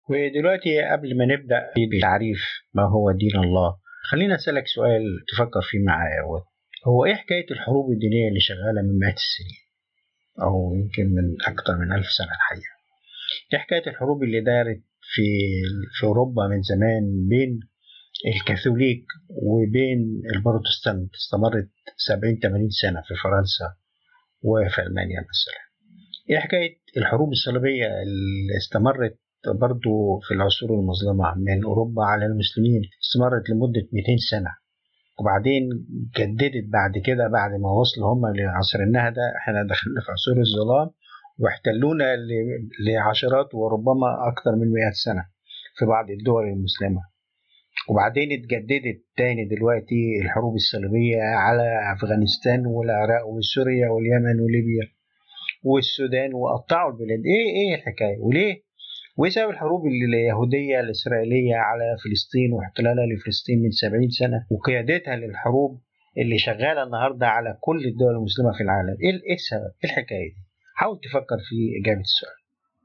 ودلوقتي قبل ما نبدأ بتعريف ما هو دين الله خلينا أسألك سؤال تفكر فيه معايا هو إيه حكاية الحروب الدينية اللي شغالة من مئات السنين أو يمكن من أكتر من ألف سنة الحقيقة إيه حكاية الحروب اللي دارت في في أوروبا من زمان بين الكاثوليك وبين البروتستانت استمرت 70 80 سنة في فرنسا وفي ألمانيا مثلا إيه حكاية الحروب الصليبية اللي استمرت برضو في العصور المظلمة من أوروبا على المسلمين استمرت لمدة 200 سنة وبعدين جددت بعد كده بعد ما وصلوا هم لعصر النهضة احنا دخلنا في عصور الظلام واحتلونا لعشرات وربما أكثر من 100 سنة في بعض الدول المسلمة وبعدين اتجددت تاني دلوقتي الحروب الصليبية على أفغانستان والعراق وسوريا واليمن وليبيا والسودان وقطعوا البلاد ايه ايه الحكاية وليه وايه سبب الحروب اليهودية الإسرائيلية على فلسطين واحتلالها لفلسطين من 70 سنة وقيادتها للحروب اللي شغالة النهاردة على كل الدول المسلمة في العالم ايه السبب ايه الحكاية دي حاول تفكر في إجابة السؤال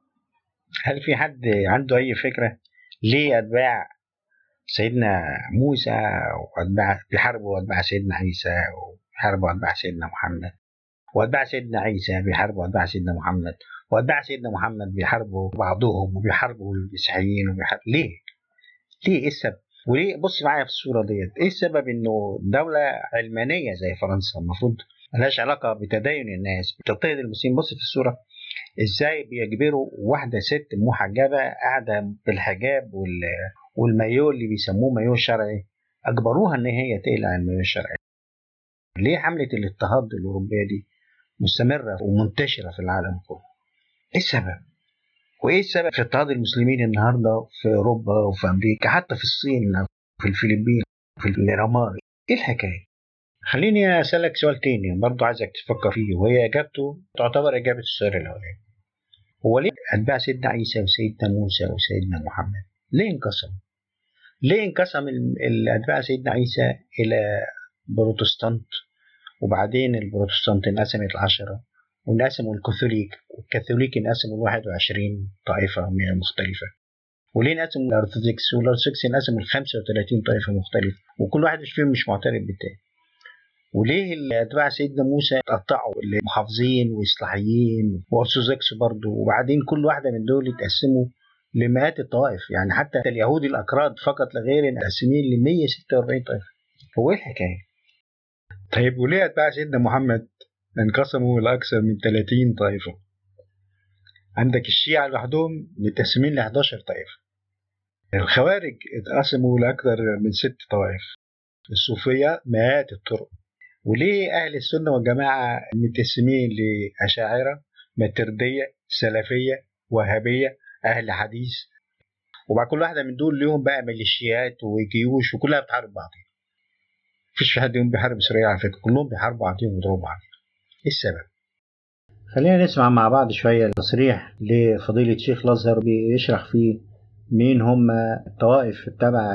هل في حد عنده أي فكرة ليه أتباع سيدنا موسى وأتباع بيحاربوا أتباع سيدنا عيسى وبيحاربوا أتباع سيدنا محمد وأتباع سيدنا عيسى بيحاربوا أتباع سيدنا محمد وأتباع سيدنا محمد بيحاربوا بعضهم وبيحاربوا المسيحيين وبيحاربوا ليه؟ ليه إيه السبب؟ وليه بص معايا في الصورة ديت إيه السبب إنه دولة علمانية زي فرنسا المفروض ملهاش علاقة بتدين الناس بتضطهد المسلمين بص في الصورة ازاي بيجبروا واحدة ست محجبة قاعدة بالحجاب والمايو اللي بيسموه مايو شرعي أجبروها إن هي تقلع المايو الشرعي ليه حملة الاضطهاد الأوروبية دي مستمرة ومنتشرة في العالم كله ايه السبب وايه السبب في اضطهاد المسلمين النهارده في اوروبا وفي امريكا حتى في الصين في الفلبين في اليابان ايه الحكايه خليني اسالك سؤال تاني برضه عايزك تفكر فيه وهي اجابته تعتبر اجابه السؤال الاولاني هو ليه اتباع سيدنا عيسى وسيدنا موسى وسيدنا محمد ليه انقسموا ليه انقسم اتباع سيدنا عيسى الى بروتستانت وبعدين البروتستانت انقسمت العشرة وانقسموا الكاثوليك والكاثوليك انقسموا ل 21 طائفة مختلفة وليه انقسموا الارثوذكس والارثوذكس انقسموا ل 35 طائفة مختلفة وكل واحد فيهم مش معترف بالتاني وليه اتباع سيدنا موسى اتقطعوا المحافظين واصلاحيين وارثوذكس برضه وبعدين كل واحده من دول اتقسموا لمئات الطوائف يعني حتى اليهود الاكراد فقط لغير مقسمين ل 146 طائفه هو ايه الحكايه؟ طيب وليه اتباع سيدنا محمد انقسموا لأكثر من 30 طائفة عندك الشيعة لوحدهم متقسمين ل 11 طائفة الخوارج اتقسموا لأكثر من ست طوائف الصوفية مئات الطرق وليه أهل السنة والجماعة متقسمين لأشاعرة متردية سلفية وهابية أهل حديث وبعد كل واحدة من دول ليهم بقى ميليشيات وجيوش وكلها بتحارب بعضها مفيش في حد يوم بيحارب إسرائيل على فكرة كلهم بيحاربوا بعضهم ويضربوا بعض ايه السبب؟ خلينا نسمع مع بعض شوية تصريح لفضيلة شيخ الأزهر بيشرح فيه مين هم الطوائف التابعة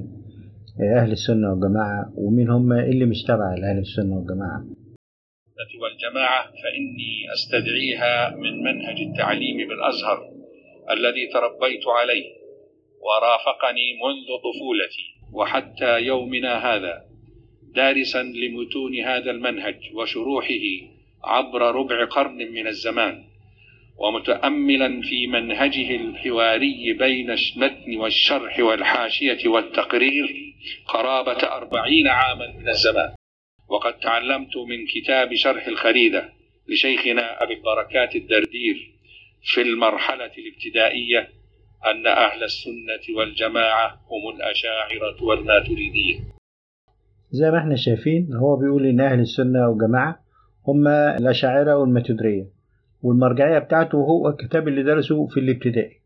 لأهل السنة والجماعة ومين هم اللي مش تابعة لأهل السنة والجماعة والجماعة فإني أستدعيها من منهج التعليم بالأزهر الذي تربيت عليه ورافقني منذ طفولتي وحتى يومنا هذا دارسا لمتون هذا المنهج وشروحه عبر ربع قرن من الزمان ومتأملا في منهجه الحواري بين المتن والشرح والحاشية والتقرير قرابة أربعين عاما من الزمان وقد تعلمت من كتاب شرح الخريدة لشيخنا أبي البركات الدردير في المرحلة الابتدائية أن أهل السنة والجماعة هم الأشاعرة والماتريدية زي ما احنا شايفين هو بيقول إن أهل السنة والجماعة هم الأشاعرة والماتريدية والمرجعية بتاعته هو الكتاب اللي درسه في الابتدائي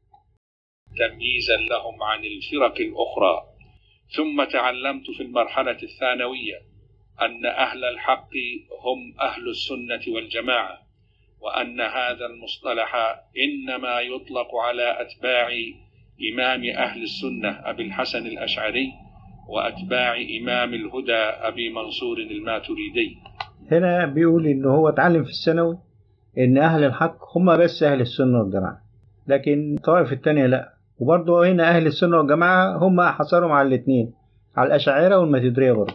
تمييزا لهم عن الفرق الأخرى ثم تعلمت في المرحلة الثانوية أن أهل الحق هم أهل السنة والجماعة وأن هذا المصطلح إنما يطلق على أتباع إمام أهل السنة أبي الحسن الأشعري وأتباع إمام الهدى أبي منصور الماتريدي هنا بيقول إن هو اتعلم في الثانوي إن أهل الحق هم بس أهل السنة والجماعة لكن الطوائف التانية لأ وبرضه هنا أهل السنة والجماعة هم حصرهم على الاثنين على الأشاعرة والماتريدية برضه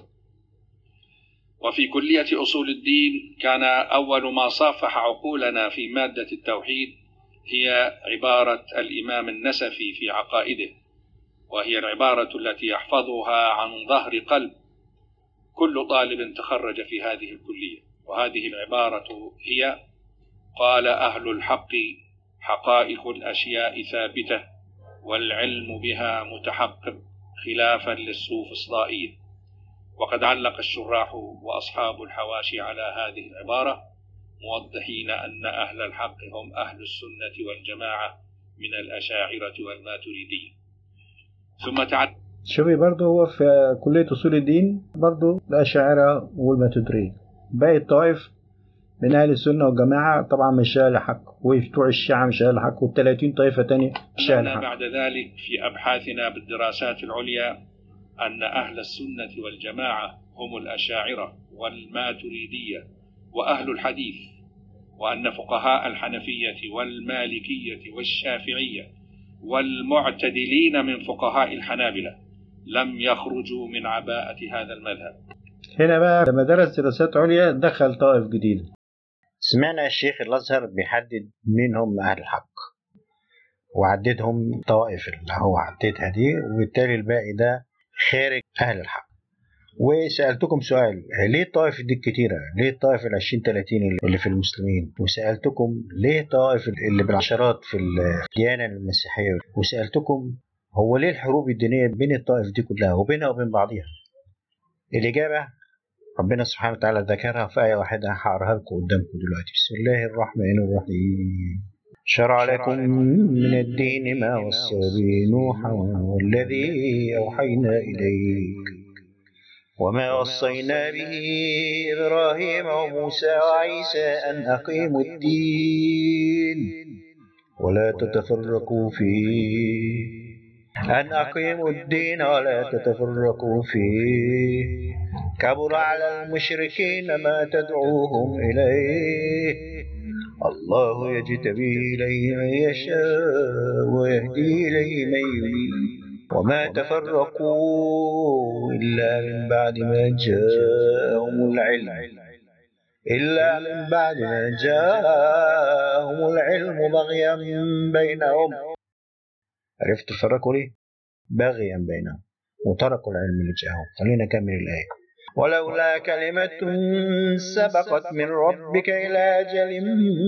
وفي كلية أصول الدين كان أول ما صافح عقولنا في مادة التوحيد هي عبارة الإمام النسفي في عقائده وهي العبارة التي يحفظها عن ظهر قلب كل طالب تخرج في هذه الكلية وهذه العبارة هي قال أهل الحق حقائق الأشياء ثابتة والعلم بها متحقق خلافا للسوفسطائية وقد علق الشراح وأصحاب الحواشي على هذه العبارة موضحين أن أهل الحق هم أهل السنة والجماعة من الأشاعرة والماتريدية ثم تعد شوفي برضه هو في كلية أصول الدين برضه الأشاعرة والماتريدية باقي الطوائف من أهل السنة والجماعة طبعا مش أهل حق وبتوع الشيعة مش أهل حق وال30 طائفة تانية مش أهل أننا حق بعد ذلك في أبحاثنا بالدراسات العليا أن أهل السنة والجماعة هم الأشاعرة والماتريدية وأهل الحديث وأن فقهاء الحنفية والمالكية والشافعية والمعتدلين من فقهاء الحنابلة لم يخرجوا من عباءة هذا المذهب هنا بقى لما درس دراسات عليا دخل طائف جديدة سمعنا الشيخ الأزهر بيحدد مين هم أهل الحق وعددهم طوائف اللي هو عددها دي وبالتالي الباقي ده خارج أهل الحق وسألتكم سؤال ليه الطائف دي كتيرة؟ ليه الطائف ال 20 30 اللي في المسلمين؟ وسألتكم ليه الطائف اللي بالعشرات في الديانة المسيحية؟ وسألتكم هو ليه الحروب الدينية بين الطائف دي كلها وبينها وبين بعضها؟ الإجابة ربنا سبحانه وتعالى ذكرها في آية واحدة هقراها لكم قدامكم دلوقتي بسم الله الرحمن الرحيم شرع لكم من الدين ما وصى به نوحا والذي أوحينا إليك وما وصينا به إبراهيم وموسى وعيسى أن أقيموا الدين ولا تتفرقوا فيه أن أقيموا الدين ولا تتفرقوا فيه كبر على المشركين ما تدعوهم إليه الله يجتبي إليه من يشاء ويهدي إليه من يريد وما تفرقوا إلا من بعد ما جاءهم العلم إلا من بعد ما جاءهم العلم بغيا بينهم عرفت تفرقوا ليه؟ بغيا بينهم وتركوا العلم اللي جاءهم خلينا نكمل الآية ولولا كلمة سبقت من ربك إلى أجل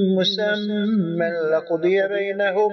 مسمى لقضي بينهم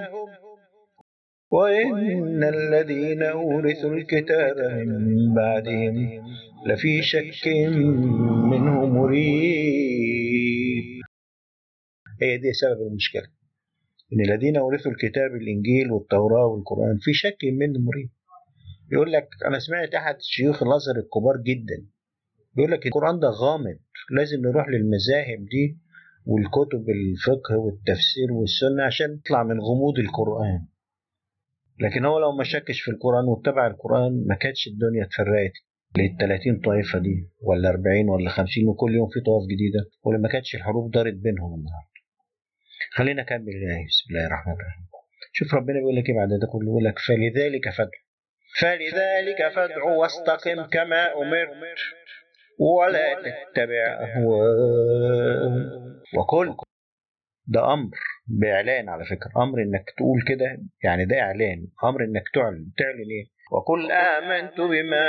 وإن الذين أورثوا الكتاب من بعدهم لفي شك منه مريب هي دي سبب المشكلة إن الذين أورثوا الكتاب الإنجيل والتوراة والقرآن في شك منه مريب يقول لك أنا سمعت أحد شيوخ الأزهر الكبار جدا بيقول لك القرآن ده غامض لازم نروح للمذاهب دي والكتب الفقه والتفسير والسنة عشان نطلع من غموض القرآن لكن هو لو ما شكش في القرآن واتبع القرآن ما كانتش الدنيا اتفرقت لل 30 طائفة دي ولا 40 ولا 50 وكل يوم في طائف جديدة ولا ما كانتش الحروب دارت بينهم النهارده. خلينا نكمل الآية بسم الله الرحمن الرحيم. شوف ربنا بيقول لك ايه بعد ده كله يقول لك فلذلك فادع فلذلك فادع واستقم كما أمرت ولا تتبع أهواءهم وكل ده أمر بإعلان على فكرة أمر إنك تقول كده يعني ده إعلان أمر إنك تعلن تعلن إيه وقل آمنت بما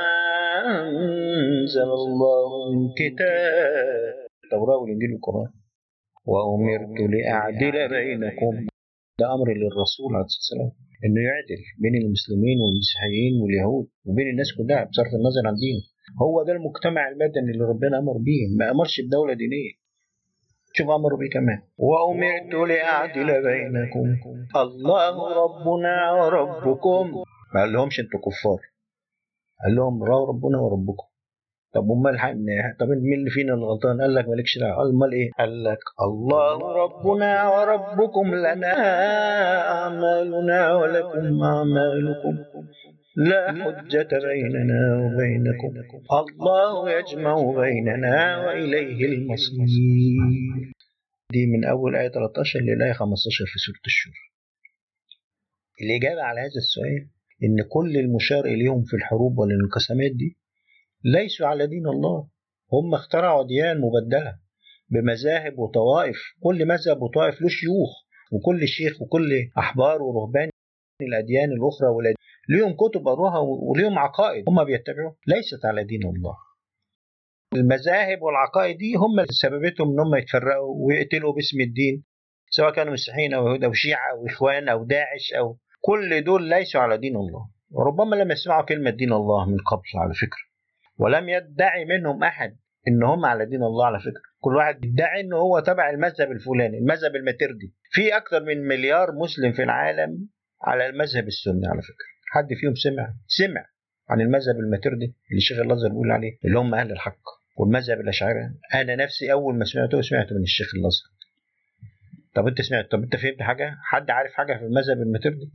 أنزل الله من كتاب التوراة والإنجيل والقرآن وأمرت لأعدل بينكم ده أمر للرسول عليه الصلاة والسلام إنه يعدل بين المسلمين والمسيحيين واليهود وبين الناس كلها بصرف النظر عن دينه هو ده المجتمع المدني اللي ربنا أمر بيه ما أمرش بدولة دينية شوف أمر بيه كمان وأمرت لأعدل بينكم الله ربنا وربكم ما قال لهمش انتوا كفار قال لهم راوا ربنا وربكم طب امال طب مين اللي فينا الغلطان قال لك مالكش دعوه قال امال ايه قال لك الله ربنا وربكم لنا اعمالنا ولكم اعمالكم لا حجة بيننا وبينكم الله يجمع بيننا وإليه المصير دي من أول آية 13 للآية 15 في سورة الشورى الإجابة على هذا السؤال إن كل المشار إليهم في الحروب والانقسامات دي ليسوا على دين الله هم اخترعوا أديان مبدلة بمذاهب وطوائف كل مذهب وطائف له شيوخ وكل شيخ وكل أحبار ورهبان الأديان الأخرى والأديان ليهم كتب قروها وليهم عقائد هم بيتبعوا ليست على دين الله المذاهب والعقائد دي هم اللي سببتهم ان هم يتفرقوا ويقتلوا باسم الدين سواء كانوا مسيحيين او يهود او شيعه او اخوان او داعش او كل دول ليسوا على دين الله وربما لم يسمعوا كلمه دين الله من قبل على فكره ولم يدعي منهم احد ان هم على دين الله على فكره كل واحد يدعي ان هو تبع المذهب الفلاني المذهب الماتردي في اكثر من مليار مسلم في العالم على المذهب السني على فكره حد فيهم سمع سمع عن المذهب الماتردي اللي الشيخ الازهر بيقول عليه اللي هم اهل الحق والمذهب الاشاعره انا نفسي اول ما سمعته سمعته من الشيخ الازهر طب انت سمعت طب انت فهمت حاجه حد عارف حاجه في المذهب الماتردي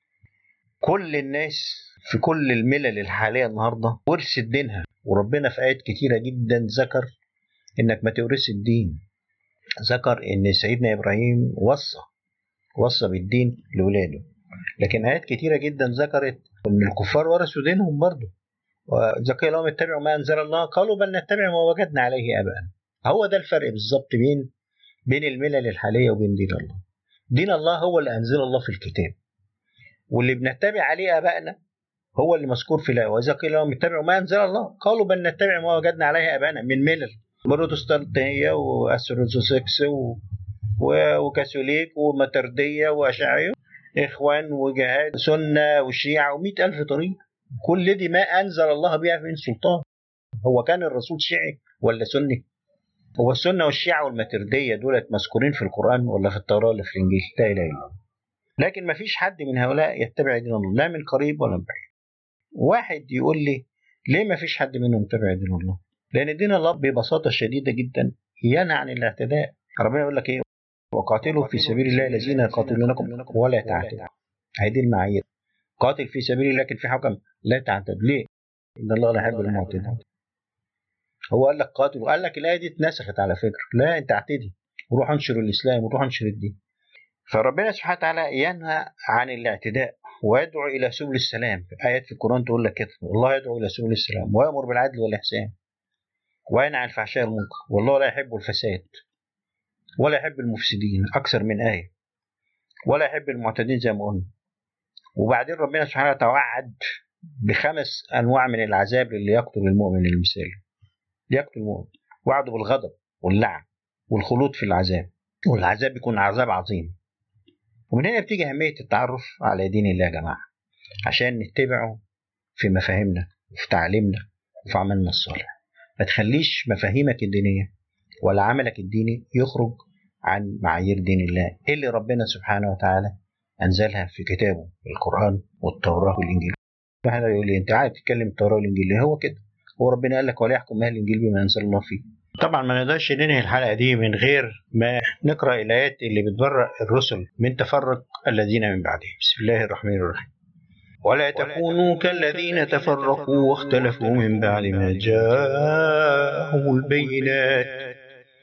كل الناس في كل الملل الحاليه النهارده ورثت دينها وربنا في ايات كتيره جدا ذكر انك ما تورث الدين ذكر ان سيدنا ابراهيم وصى وصى بالدين لاولاده لكن ايات كتيره جدا ذكرت ان الكفار ورثوا دينهم برضه وإذا قيل لهم اتبعوا ما أنزل الله قالوا بل نتبع ما وجدنا عليه آباءنا هو ده الفرق بالظبط بين بين الملل الحالية وبين دين الله دين الله هو اللي أنزل الله في الكتاب واللي بنتبع عليه آباءنا هو اللي مذكور في الآية وإذا قيل لهم اتبعوا ما أنزل الله قالوا بل نتبع ما وجدنا عليه آباءنا من ملل بروتستانتية وأثروسكس و... و... وكاثوليك ومتردية وأشعرية إخوان وجهاد سنة وشيعة ومئة ألف طريق كل دي ما أنزل الله بها من سلطان هو كان الرسول شيعي ولا سني هو السنة والشيعة والمتردية دولت مذكورين في القرآن ولا في التوراة ولا في الإنجيل لا إله إلا الله لكن ما فيش حد من هؤلاء يتبع دين الله لا من قريب ولا من بعيد واحد يقول لي ليه ما فيش حد منهم يتبع دين الله لأن دين الله ببساطة شديدة جدا ينهى عن الاعتداء ربنا يقول لك إيه وقاتلوا في سبيل الله الذين يقاتلونكم ولا تعتدوا هذه المعايير قاتل في سبيل الله لكن في حكم لا تعتد ليه؟ ان الله لا يحب المعتدين هو قال لك قاتل وقال لك الايه دي اتنسخت على فكره لا انت اعتدي وروح انشر الاسلام وروح انشر الدين فربنا سبحانه وتعالى ينهى عن الاعتداء ويدعو الى سبل السلام في ايات في القران تقول لك كده والله يدعو الى سبل السلام ويامر بالعدل والاحسان وينهى عن الفحشاء والمنكر والله لا يحب الفساد ولا يحب المفسدين اكثر من ايه ولا يحب المعتدين زي ما قلنا وبعدين ربنا سبحانه وتعالى توعد بخمس انواع من العذاب اللي يقتل المؤمن المثالي يقتل المؤمن وعده بالغضب واللعن والخلود في العذاب والعذاب بيكون عذاب عظيم ومن هنا بتيجي أهمية التعرف على دين الله يا جماعة عشان نتبعه في مفاهيمنا وفي تعليمنا وفي عملنا الصالح ما تخليش مفاهيمك الدينية ولا عملك الديني يخرج عن معايير دين الله اللي ربنا سبحانه وتعالى أنزلها في كتابه القرآن والتوراة والإنجيل واحد يقول لي أنت عايز تتكلم التوراة والإنجيل ليه هو كده هو ربنا قال لك ولا يحكم أهل الإنجيل بما أنزل الله فيه طبعا ما نقدرش ننهي الحلقة دي من غير ما نقرأ الآيات اللي بتبرأ الرسل من تفرق الذين من بعدهم بسم الله الرحمن الرحيم ولا تكونوا كالذين تفرقوا واختلفوا من بعد ما جاءهم البينات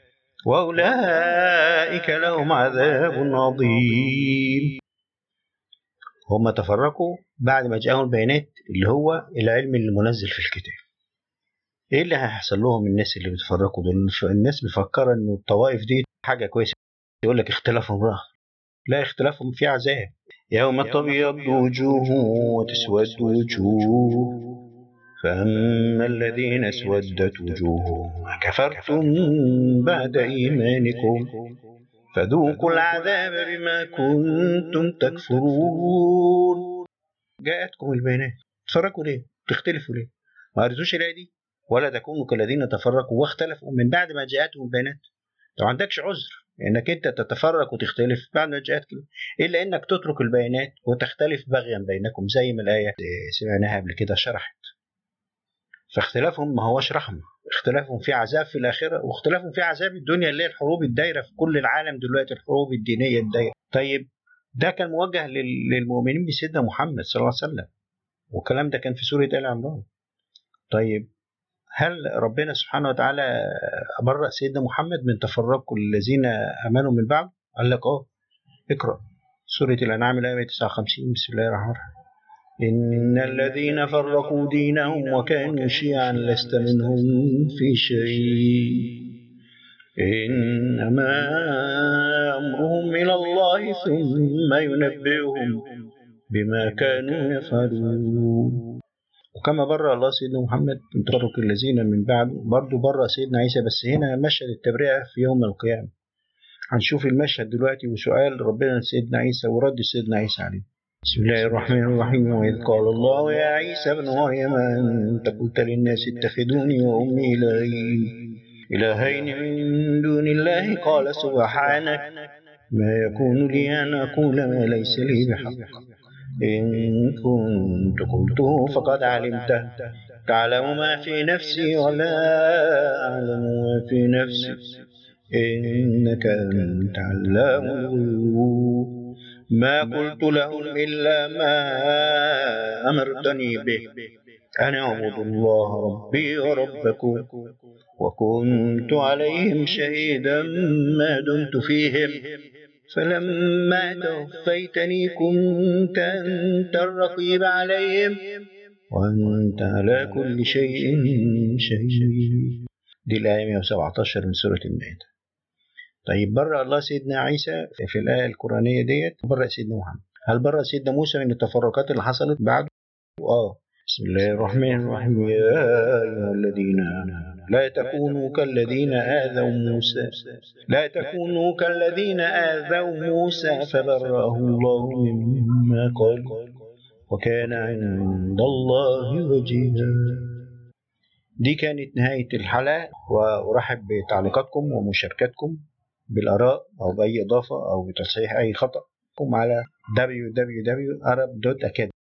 وأولئك لهم عذاب عظيم هم تفرقوا بعد ما جاءهم البيانات اللي هو العلم المنزل في الكتاب ايه اللي هيحصل لهم الناس اللي بيتفرقوا دول الناس مفكره انه الطوائف دي حاجه كويسه يقول لك اختلافهم راح لا اختلافهم في عذاب يوم تبيض وجوه وتسود وجوه فأما الذين اسودت وجوههم كفرتم بعد إيمانكم فذوقوا العذاب بما كنتم تكفرون جاءتكم البيانات تفرقوا ليه؟ تختلفوا ليه؟ ما قريتوش الآية دي؟ ولا تكونوا كالذين تفرقوا واختلفوا من بعد ما جاءتهم البيانات لو عندكش عذر انك انت تتفرق وتختلف بعد ما جاءتك الا انك تترك البيانات وتختلف بغيا بينكم زي ما الايه سمعناها قبل كده شرحت فاختلافهم ما هوش رحمه اختلافهم في عذاب في الاخره واختلافهم في عذاب الدنيا اللي هي الحروب الدايره في كل العالم دلوقتي الحروب الدينيه الدايره طيب ده كان موجه للمؤمنين بسيدنا محمد صلى الله عليه وسلم والكلام ده كان في سوره ال عمران طيب هل ربنا سبحانه وتعالى برأ سيدنا محمد من تفرق الذين امنوا من بعد؟ قال لك اه اقرا سورة الأنعام الآية 59 بسم الله الرحمن الرحيم إن الذين فرقوا دينهم وكانوا شيعا لست منهم في شيء إنما أمرهم إلى الله ثم ينبئهم بما كانوا يفعلون وكما برأ الله سيدنا محمد من تفرق الذين من بعده برضه برأ سيدنا عيسى بس هنا مشهد التبرئة في يوم القيامة هنشوف المشهد دلوقتي وسؤال ربنا لسيدنا عيسى ورد سيدنا عيسى عليه بسم الله الرحمن الرحيم وإذ قال الله يا عيسى ابن مريم أنت قلت للناس اتخذوني وأمي إلهين إلهين من دون الله قال سبحانك ما يكون لي أن أقول ما ليس لي بحق إن كنت قلته فقد علمته تعلم ما في نفسي ولا أعلم ما في نفسك إنك أنت علام الغيوب ما قلت لهم إلا ما أمرتني به أن أعبدوا الله ربي وربكم وكنت عليهم شهيدا ما دمت فيهم فلما توفيتني كنت أنت الرقيب عليهم وأنت على كل شيء شهيد دي الآية 117 من سورة المائدة طيب برأ الله سيدنا عيسى في الآية القرآنية ديت برأ سيدنا محمد هل برأ سيدنا موسى من التفرقات اللي حصلت بعده؟ آه بسم الله الرحمن الرحيم يا أيها الذين آمنوا لا تكونوا كالذين آذوا موسى لا تكونوا كالذين آذوا موسى فبرأه الله مما قال وكان عند الله وجيها دي كانت نهاية الحلقة وأرحب بتعليقاتكم ومشاركاتكم بالآراء أو بأي إضافة أو بتصحيح أي خطأ على www.arab.academy